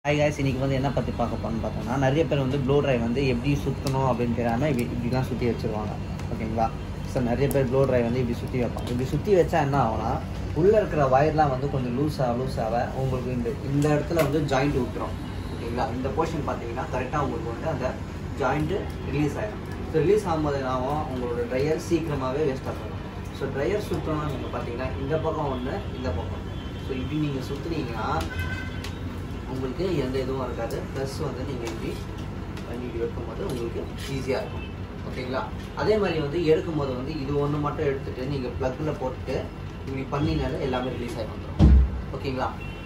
hi guys இன்னைக்கு வந்து என்ன பற்றி பார்க்க போறோம்னு பார்த்தோம்னா நிறைய பேர் வந்து ப்ளோ ட்ரை வந்து எப்படி சுற்றணும் அப்படின்னு தெரியாமல் இப்படி இப்படிலாம் சுற்றி வச்சுருவாங்க ஓகேங்களா ஸோ நிறைய பேர் ப்ளோ ட்ரை வந்து இப்படி சுற்றி வைப்பாங்க இப்படி சுற்றி வச்சா என்ன ஆகும்னா உள்ளே இருக்கிற வயர்லாம் வந்து கொஞ்சம் லூஸ் ஆக லூஸ் ஆக உங்களுக்கு இந்த இந்த இடத்துல வந்து ஜாயிண்ட் ஊற்றுறோம் ஓகேங்களா இந்த போர்ஷன் பார்த்தீங்கன்னா கரெக்டாக உங்களுக்கு வந்து அந்த ஜாயிண்ட்டு ரிலீஸ் ஆகிடும் ஸோ ரிலீஸ் ஆகும்போது என்ன ஆகும் உங்களோட ட்ரையர் சீக்கிரமாகவே வேஸ்ட் ஆகும் ஸோ ட்ரையர் சுற்றணும் நீங்கள் பார்த்தீங்கன்னா இந்த பக்கம் ஒன்று இந்த பக்கம் ஸோ இப்படி நீங்கள் சுற்றுனீங்கன்னா உங்களுக்கு எந்த இதுவும் இருக்காது ப்ளஸ் வந்து நீங்கள் இப்படி பண்ணிட்டு வைக்கும்போது உங்களுக்கு ஈஸியாக இருக்கும் ஓகேங்களா அதே மாதிரி வந்து எடுக்கும்போது வந்து இது ஒன்று மட்டும் எடுத்துகிட்டு நீங்கள் ப்ளக்கில் போட்டுட்டு இப்படி பண்ணினால எல்லாமே ரிலீஸ் ஆகி வந்துடும் ஓகேங்களா